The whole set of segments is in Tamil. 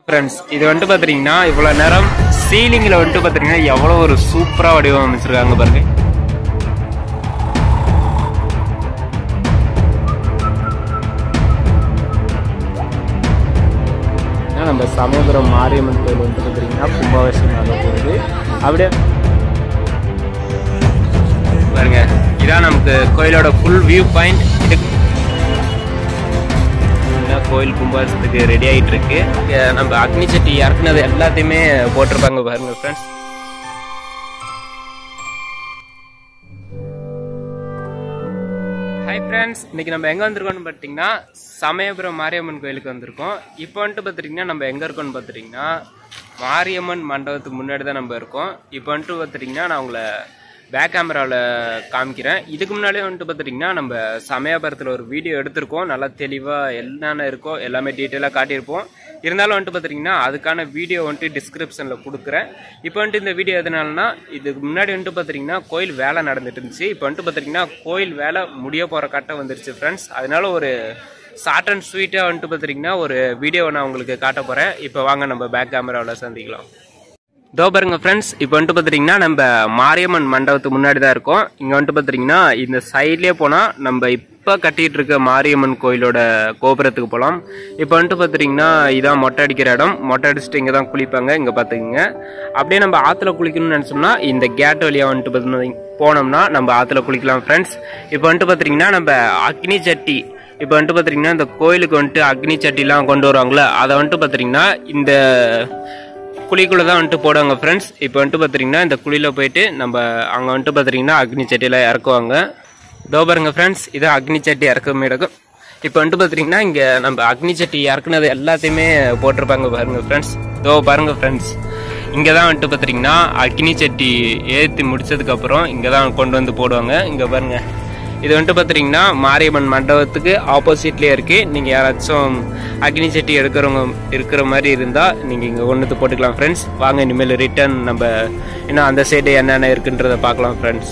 ஃப்ரெண்ட்ஸ் இது வந்துட்டு பார்த்தீங்கன்னா இவ்வளோ நேரம் சீலிங்கில் வந்துட்டு பார்த்தீங்கன்னா எவ்வளோ ஒரு சூப்பராக வடிவமைச்சிருக்காங்க பாருங்க ஏன்னா நம்ம சமயபுரம் மாரியம்மன் கோயில் வந்துட்டு பார்த்தீங்கன்னா கும்பாபிஷேகம் ஆக போகுது அப்படியே பாருங்க இதான் நமக்கு கோயிலோட ஃபுல் வியூ பாயிண்ட் இதுக்கு பார்த்தீங்கன்னா கோயில் கும்பாபிஷேகத்துக்கு ரெடி ஆகிட்டு இருக்கு இங்க நம்ம அக்னி சட்டி இறக்குனது எல்லாத்தையுமே போட்டிருப்பாங்க பாருங்க ஃப்ரெண்ட்ஸ் ஹாய் ஃப்ரெண்ட்ஸ் இன்னைக்கு நம்ம எங்கே வந்திருக்கோம்னு பார்த்தீங்கன்னா சமயபுரம் மாரியம்மன் கோயிலுக்கு வந்திருக்கோம் இப்போ வந்துட்டு பார்த்துட்டிங்கன்னா நம்ம எங்கே இருக்கோம்னு பார்த்துட்டிங்கன்னா மாரியம்மன் மண்டபத்துக்கு முன்னாடி தான் நம்ம இருக்கோம் இப்போ வந்துட்டு பார்த்துட்டிங்கன்னா நான் உங்களை பேக் கேமராவில் காமிக்கிறேன் இதுக்கு முன்னாடியே வந்துட்டு பார்த்துட்டிங்கன்னா நம்ம சமயபுரத்தில் ஒரு வீடியோ எடுத்திருக்கோம் நல்லா தெளிவாக என்னென்ன இருக்கோ எல்லாமே டீட்டெயிலாக காட்டியிருப்போம் இருந்தாலும் வந்துட்டு பார்த்துட்டிங்கன்னா அதுக்கான வீடியோ வந்துட்டு டிஸ்கிரிப்ஷனில் கொடுக்குறேன் இப்போ வந்துட்டு இந்த வீடியோ எதனாலனா இதுக்கு முன்னாடி வந்துட்டு பார்த்துட்டிங்கன்னா கோயில் வேலை நடந்துட்டு இருந்துச்சு இப்போ வந்துட்டு பார்த்துட்டிங்கன்னா கோயில் வேலை முடிய போகிற கட்டம் வந்துருச்சு ஃப்ரெண்ட்ஸ் அதனால ஒரு ஷார்ட் அண்ட் ஸ்வீட்டாக வந்துட்டு பார்த்துட்டிங்கன்னா ஒரு வீடியோவை நான் உங்களுக்கு காட்ட போகிறேன் இப்போ வாங்க நம்ம பேக் கேமராவில் சந்திக்கலாம் இதோ பாருங்க ஃப்ரெண்ட்ஸ் இப்போ வந்துட்டு பார்த்துட்டிங்கன்னா நம்ம மாரியம்மன் மண்டபத்துக்கு முன்னாடி தான் இருக்கோம் இங்கே வந்துட்டு பார்த்துட்டிங்கன்னா இந்த சைட்லேயே போனால் நம்ம இப்போ கட்டிகிட்டு இருக்க மாரியம்மன் கோயிலோட கோபுரத்துக்கு போகலாம் இப்போ வந்துட்டு பார்த்துட்டிங்கன்னா இதான் மொட்டை அடிக்கிற இடம் மொட்டை அடிச்சுட்டு இங்கே தான் குளிப்பாங்க இங்கே பார்த்துக்குங்க அப்படியே நம்ம ஆற்றுல குளிக்கணும்னு நினச்சோம்னா இந்த கேட் வழியாக வந்துட்டு பார்த்தீங்கன்னா போனோம்னா நம்ம ஆற்றுல குளிக்கலாம் ஃப்ரெண்ட்ஸ் இப்போ வந்துட்டு பார்த்துட்டிங்கன்னா நம்ம அக்னி சட்டி இப்போ வந்துட்டு பார்த்துட்டிங்கன்னா இந்த கோயிலுக்கு வந்துட்டு அக்னி சட்டிலாம் கொண்டு வருவாங்களே அதை வந்துட்டு பார்த்துட்டிங்கன்னா இந்த குழிக்குள்ளே தான் வந்துட்டு போடுவாங்க ஃப்ரெண்ட்ஸ் இப்போ வந்துட்டு பார்த்துட்டிங்கன்னா இந்த குழியில் போயிட்டு நம்ம அங்கே வந்துட்டு பார்த்துட்டிங்கன்னா அக்னி சட்டியில் இறக்குவாங்க இதோ பாருங்க ஃப்ரெண்ட்ஸ் இது அக்னி சட்டி இறக்கும் இடம் இப்போ வந்துட்டு பார்த்துட்டிங்கன்னா இங்கே நம்ம அக்னி சட்டி இறக்குனது எல்லாத்தையுமே போட்டிருப்பாங்க பாருங்க ஃப்ரெண்ட்ஸ் இதோ பாருங்க ஃப்ரெண்ட்ஸ் இங்கே தான் வந்துட்டு பார்த்துட்டிங்கன்னா அக்னி சட்டி ஏற்றி முடிச்சதுக்கப்புறம் இங்கே தான் கொண்டு வந்து போடுவாங்க இங்கே பாருங்க இது வந்துட்டு பார்த்துட்டிங்கன்னா மாரியம்மன் மண்டபத்துக்கு ஆப்போசிட்லேயே இருக்குது நீங்கள் யாராச்சும் அக்னி சட்டி எடுக்கிறவங்க இருக்கிற மாதிரி இருந்தால் நீங்கள் இங்கே கொண்டு வந்து போட்டுக்கலாம் ஃப்ரெண்ட்ஸ் வாங்க இனிமேல் ரிட்டர்ன் நம்ம இன்னும் அந்த சைடு என்னென்ன இருக்குன்றதை பார்க்கலாம் ஃப்ரெண்ட்ஸ்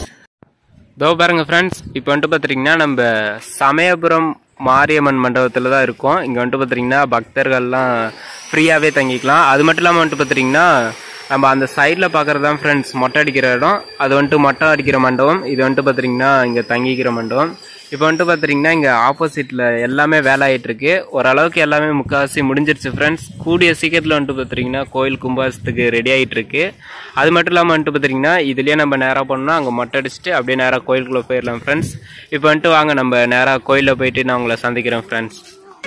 இதோ பாருங்க ஃப்ரெண்ட்ஸ் இப்போ வந்துட்டு பார்த்துட்டிங்கன்னா நம்ம சமயபுரம் மாரியம்மன் மண்டபத்தில் தான் இருக்கோம் இங்கே வந்துட்டு பார்த்துட்டிங்கன்னா பக்தர்கள்லாம் ஃப்ரீயாகவே தங்கிக்கலாம் அது மட்டும் இல்லாமல் வந்துட்டு பார்த்துட்டிங்கன்னா நம்ம அந்த சைடில் பார்க்குறது தான் ஃப்ரெண்ட்ஸ் மொட்டை அடிக்கிற இடம் அது வந்துட்டு மொட்டை அடிக்கிற மண்டபம் இது வந்துட்டு பார்த்துட்டிங்கன்னா இங்கே தங்கிக்கிற மண்டபம் இப்போ வந்துட்டு பார்த்துட்டிங்கன்னா இங்கே ஆப்போசிட்டில் எல்லாமே வேலை ஆகிட்டு இருக்கு ஓரளவுக்கு எல்லாமே முக்கால்வாசி முடிஞ்சிருச்சு ஃப்ரெண்ட்ஸ் கூடிய சீக்கிரத்தில் வந்துட்டு பார்த்துட்டிங்கன்னா கோயில் கும்பாசத்துக்கு ரெடி ஆகிட்டு இருக்கு அது மட்டும் இல்லாமல் வந்துட்டு பார்த்துட்டிங்கன்னா இதுலேயே நம்ம நேராக போனோம்னா அங்கே மொட்டை அடிச்சுட்டு அப்படியே நேராக கோயிலுக்குள்ளே போயிடலாம் ஃப்ரெண்ட்ஸ் இப்போ வந்துட்டு வாங்க நம்ம நேராக கோயிலில் போயிட்டு நான் உங்களை சந்திக்கிறேன் ஃப்ரெண்ட்ஸ்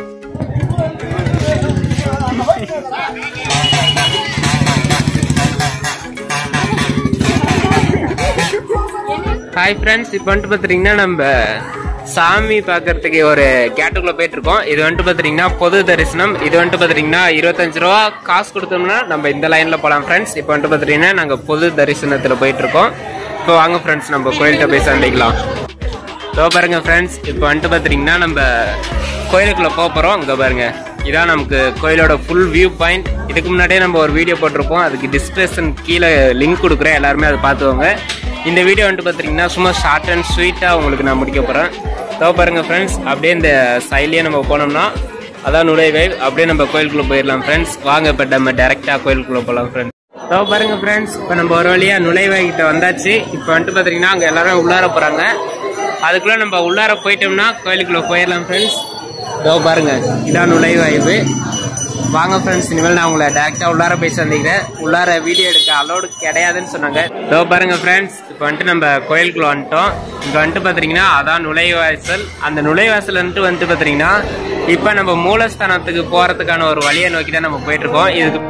ஹாய் ஃப்ரெண்ட்ஸ் இப்போ வந்துட்டு பார்த்துட்டிங்கன்னா நம்ம சாமி பார்க்கறதுக்கு ஒரு கேட்டுக்குள்ளே போயிட்டு இருக்கோம் இது வந்துட்டு பார்த்துட்டிங்கன்னா பொது தரிசனம் இது வந்துட்டு பார்த்துட்டிங்கன்னா இருபத்தஞ்சு ரூபா காசு கொடுத்தோம்னா நம்ம இந்த லைனில் போகலாம் ஃப்ரெண்ட்ஸ் இப்போ வந்துட்டு பார்த்துட்டிங்கன்னா நாங்கள் பொது தரிசனத்தில் போயிட்டு இருக்கோம் இப்போ வாங்க ஃப்ரெண்ட்ஸ் நம்ம கோயில்கிட்ட போய் சந்திக்கலாம் இதோ பாருங்க ஃப்ரெண்ட்ஸ் இப்போ வந்துட்டு பார்த்துட்டிங்கன்னா நம்ம கோயிலுக்குள்ளே போக போகிறோம் இங்கே பாருங்க இதான் நமக்கு கோயிலோட ஃபுல் வியூ பாயிண்ட் இதுக்கு முன்னாடியே நம்ம ஒரு வீடியோ போட்டிருப்போம் அதுக்கு டிஸ்கிரிப்ஷன் கீழே லிங்க் கொடுக்குறேன் எல்லாருமே அதை பார்த்துக்கோங்க இந்த வீடியோ வந்துட்டு பார்த்துட்டிங்கன்னா சும்மா ஷார்ட் அண்ட் ஸ்வீட்டாக உங்களுக்கு நான் முடிக்க போகிறேன் இதோ பாருங்க ஃப்ரெண்ட்ஸ் அப்படியே இந்த சைட்லேயே நம்ம போனோம்னா அதான் நுழைவை அப்படியே நம்ம கோயிலுக்குள்ளே போயிடலாம் ஃப்ரெண்ட்ஸ் வாங்க இப்போ நம்ம டேரெக்டாக கோயிலுக்குள்ளே போகலாம் ஃப்ரெண்ட்ஸ் இதோ பாருங்க ஃப்ரெண்ட்ஸ் இப்போ நம்ம ஒரு வழியாக நுழைவாய்கிட்ட வந்தாச்சு இப்போ வந்துட்டு பார்த்தீங்கன்னா அங்கே எல்லாரும் உள்ளார போகிறாங்க அதுக்குள்ளே நம்ம உள்ளார போயிட்டோம்னா கோயிலுக்குள்ளே போயிடலாம் ஃப்ரெண்ட்ஸ் இதோ பாருங்க இதான் நுழைவாய்வு வாங்க ஃப்ரெண்ட்ஸ் இனிமேல் நான் உங்களை டேரெக்டாக உள்ளார போய் சந்திக்கிறேன் உள்ளார வீடியோ எடுக்க அலோடு கிடையாதுன்னு சொன்னாங்க இதோ பாருங்க ஃப்ரெண்ட்ஸ் இப்போ வந்துட்டு நம்ம கோயிலுக்குள்ள வந்துட்டோம் இங்கே வந்துட்டு பார்த்தீங்கன்னா அதான் நுழைவாசல் அந்த நுழைவாசல் வந்துட்டு வந்துட்டு பார்த்தீங்கன்னா இப்போ நம்ம மூலஸ்தானத்துக்கு போகிறதுக்கான ஒரு வழியை நோக்கி தான் நம்ம போயிட்டு இருக்கோம் இதுக்கு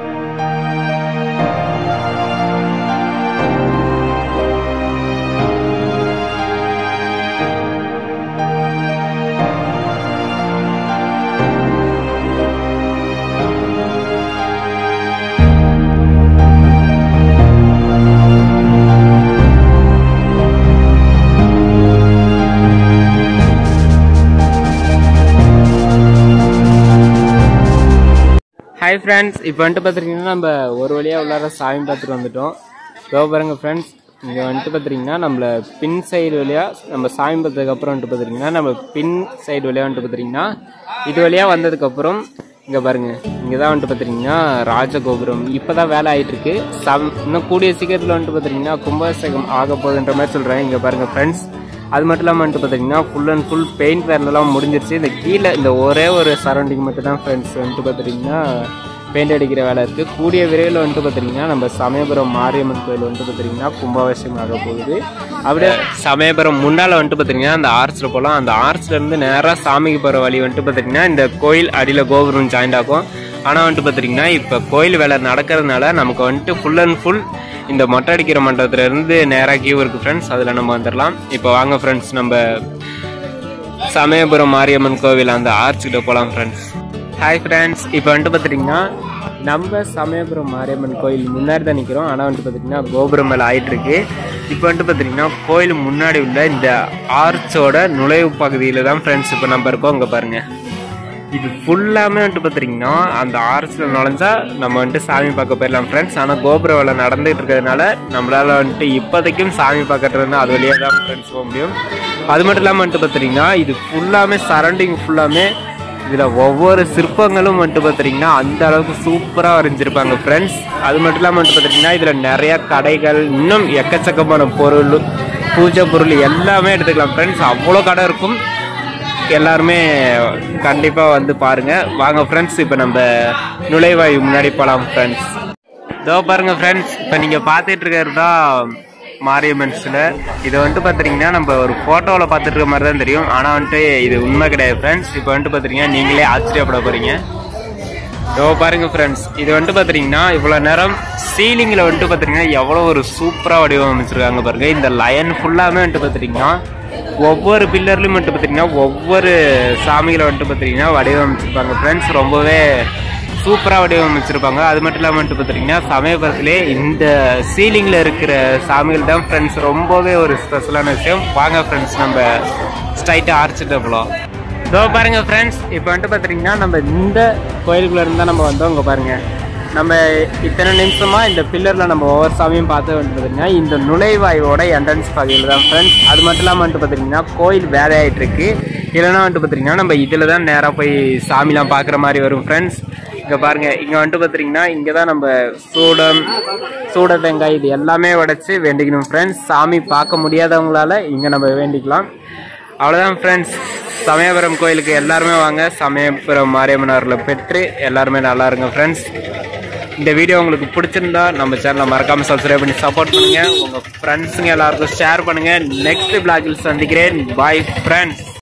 ஹாய் ஃப்ரெண்ட்ஸ் இப்போ வந்துட்டு பார்த்துட்டிங்கன்னா நம்ம ஒரு வழியாக உள்ளார சாமி பார்த்துட்டு வந்துட்டோம் இதோ பாருங்க ஃப்ரெண்ட்ஸ் இங்கே வந்துட்டு பார்த்துட்டிங்கன்னா நம்மள பின் சைடு வழியாக நம்ம சாமி பார்த்ததுக்கப்புறம் வந்துட்டு பார்த்துட்டிங்கன்னா நம்ம பின் சைடு வழியாக வந்துட்டு பார்த்துட்டிங்கன்னா இது வழியாக வந்ததுக்கப்புறம் இங்கே பாருங்க இங்கே தான் வந்துட்டு பார்த்துட்டிங்கன்னா ராஜகோபுரம் இப்போ தான் வேலை ஆகிட்டு இருக்கு சம் இன்னும் கூடிய சீக்கிரத்தில் வந்துட்டு பார்த்துட்டிங்கன்னா கும்பாபிஷேகம் ஆக போகுதுன்ற மாதிரி சொல்கிறேன் இங்கே பாருங்கள் ஃப்ரெண்ட்ஸ் அது மட்டும் இல்லாமல் வந்துட்டு பார்த்தீங்கன்னா ஃபுல் அண்ட் ஃபுல் பெயிண்ட் வேலைலாம் முடிஞ்சிருச்சு இந்த கீழே இந்த ஒரே ஒரு சரௌண்டிங் மட்டும் தான் ஃப்ரெண்ட்ஸ் வந்துட்டு பார்த்துட்டிங்கன்னா பெயிண்ட் அடிக்கிற வேலை இருக்குது கூடிய விரைவில் வந்துட்டு பார்த்தீங்கன்னா நம்ம சமயபுரம் மாரியம்மன் கோயில் வந்துட்டு பார்த்தீங்கன்னா கும்பாபிஷேகம் ஆக போகுது அப்படியே சமயபுரம் முன்னால் வந்துட்டு பார்த்தீங்கன்னா அந்த ஆர்ச்சில் போகலாம் அந்த ஆர்ச்சில் இருந்து நேராக சாமிக்கு போகிற வழி வந்துட்டு பார்த்தீங்கன்னா இந்த கோயில் அடியில் கோபுரம் ஜாயிண்ட் ஆகும் ஆனால் வந்துட்டு பார்த்தீங்கன்னா இப்போ கோயில் வேலை நடக்கிறதுனால நமக்கு வந்துட்டு ஃபுல் அண்ட் ஃபுல் இந்த மொட்டை அடிக்கிற மண்டபத்துல இருந்து நேராக கியூ இருக்கு ஃப்ரெண்ட்ஸ் அதில் நம்ம வந்துடலாம் இப்போ வாங்க ஃப்ரெண்ட்ஸ் நம்ம சமயபுரம் மாரியம்மன் கோவில் அந்த ஆர்ச்சுக்கிட்ட போகலாம் ஃப்ரெண்ட்ஸ் ஹாய் ஃப்ரெண்ட்ஸ் இப்போ வந்துட்டு பார்த்துட்டிங்கன்னா நம்ம சமயபுரம் மாரியம்மன் கோயில் முன்னாடி தான் நிற்கிறோம் ஆனால் வந்துட்டு பார்த்திங்கன்னா கோபுரம் மேலே ஆயிட்டுருக்கு இப்போ வந்துட்டு பார்த்திங்கன்னா கோயில் முன்னாடி உள்ள இந்த ஆர்ச்சோட நுழைவு பகுதியில் தான் ஃப்ரெண்ட்ஸ் இப்போ நம்ம இருக்கோம் இங்கே பாருங்கள் இது ஃபுல்லாமே வந்துட்டு பார்த்துட்டிங்கன்னா அந்த ஆர்ச்சில் நுழைஞ்சா நம்ம வந்துட்டு சாமி பார்க்க போயிடலாம் ஃப்ரெண்ட்ஸ் ஆனால் கோபுர வேலை நடந்துகிட்டு இருக்கிறதுனால நம்மளால் வந்துட்டு இப்போதைக்கும் சாமி பார்க்கறதுனா அது வழியாக தான் ஃப்ரெண்ட்ஸ் போக முடியும் அது மட்டும் இல்லாமல் வந்துட்டு பார்த்துட்டிங்கன்னா இது ஃபுல்லாமே சரௌண்டிங் ஃபுல்லாமே இதில் ஒவ்வொரு சிற்பங்களும் வந்துட்டு பார்த்துட்டிங்கன்னா அந்த அளவுக்கு சூப்பராக வரைஞ்சிருப்பாங்க ஃப்ரெண்ட்ஸ் அது மட்டும் இல்லாமல் வந்துட்டு பார்த்துட்டிங்கன்னா இதில் நிறைய கடைகள் இன்னும் எக்கச்சக்கமான பொருள் பூஜை பொருள் எல்லாமே எடுத்துக்கலாம் ஃப்ரெண்ட்ஸ் அவ்வளோ கடை இருக்கும் எல்லாருமே கண்டிப்பாக வந்து பாருங்க வாங்க ஃப்ரெண்ட்ஸ் இப்போ நம்ம நுழைவாயு முன்னாடி போகலாம் ஃப்ரெண்ட்ஸ் இதோ பாருங்க ஃப்ரெண்ட்ஸ் இப்போ நீங்கள் பார்த்துட்டு இருக்கிறது தான் மாரியம்மன் சிலை இதை வந்துட்டு பார்த்துட்டிங்கன்னா நம்ம ஒரு ஃபோட்டோவில் பார்த்துட்டு இருக்க மாதிரி தான் தெரியும் ஆனால் வந்துட்டு இது உண்மை கிடையாது ஃப்ரெண்ட்ஸ் இப்போ வந்துட்டு பார்த்துட்டிங்கன்னா நீங்களே ஆச்சரியப்பட போகிறீங்க இதோ பாருங்க ஃப்ரெண்ட்ஸ் இது வந்துட்டு பார்த்துட்டிங்கன்னா இவ்வளோ நேரம் சீலிங்கில் வந்துட்டு பார்த்துட்டிங்கன்னா எவ்வளோ ஒரு சூப்பராக வடிவமைச்சிருக்காங்க பாருங்க இந்த லயன் ஃபுல்லாமே வந்துட்டு பார்த்துட்டிங்கன்னா ஒவ்வொரு பில்லர்லையும் வந்துட்டு பார்த்திங்கன்னா ஒவ்வொரு சாமிகளை வந்துட்டு பார்த்திங்கன்னா வடிவமைச்சிருப்பாங்க ஃப்ரெண்ட்ஸ் ரொம்பவே சூப்பராக வடிவமைச்சிருப்பாங்க அது மட்டும் இல்லாமல் வந்துட்டு பார்த்திங்கன்னா சமயபுரத்திலே இந்த சீலிங்கில் இருக்கிற சாமிகள் தான் ஃப்ரெண்ட்ஸ் ரொம்பவே ஒரு ஸ்பெஷலான விஷயம் வாங்க ஃப்ரெண்ட்ஸ் நம்ம ஸ்ட்ரைட்டாக ஆர்ச்சிட்டு போகலாம் இதோ பாருங்க ஃப்ரெண்ட்ஸ் இப்போ வந்துட்டு பார்த்துட்டிங்கன்னா நம்ம இந்த கோயிலுக்குள்ளே இருந்தால் நம்ம வந்தோம் இங்கே பாருங்க நம்ம இத்தனை நிமிஷமா இந்த பில்லரில் நம்ம ஒவ்வொரு சாமியும் பார்த்து வந்துட்டு பார்த்தீங்கன்னா இந்த நுழைவாயோட என்ட்ரன்ஸ் பகுதியில் தான் ஃப்ரெண்ட்ஸ் அது மட்டும் இல்லாமல் வந்துட்டு பார்த்தீங்கன்னா கோயில் வேலையாயிட்டு இருக்கு இல்லைன்னா வந்துட்டு பார்த்தீங்கன்னா நம்ம இதில் தான் நேராக போய் சாமிலாம் பார்க்குற மாதிரி வரும் ஃப்ரெண்ட்ஸ் இங்கே பாருங்க இங்கே வந்துட்டு பார்த்தீங்கன்னா இங்கே தான் நம்ம சூடம் சூட தேங்காய் இது எல்லாமே உடைச்சு வேண்டிக்கணும் ஃப்ரெண்ட்ஸ் சாமி பார்க்க முடியாதவங்களால இங்கே நம்ம வேண்டிக்கலாம் அவ்வளோதான் ஃப்ரெண்ட்ஸ் சமயபுரம் கோயிலுக்கு எல்லாருமே வாங்க சமயபுரம் மாரியம்மன் அவர்களை பெற்று எல்லாருமே நல்லா இருங்க ஃப்ரெண்ட்ஸ் இந்த வீடியோ உங்களுக்கு பிடிச்சிருந்தா நம்ம சேனலை மறக்காம சப்ஸ்கிரைப் பண்ணி சப்போர்ட் பண்ணுங்க உங்க ஃப்ரெண்ட்ஸுங்க எல்லாருக்கும் ஷேர் பண்ணுங்க நெக்ஸ்ட் பிளாகில் சந்திக்கிறேன் பாய் ஃப்ரெண்ட்ஸ்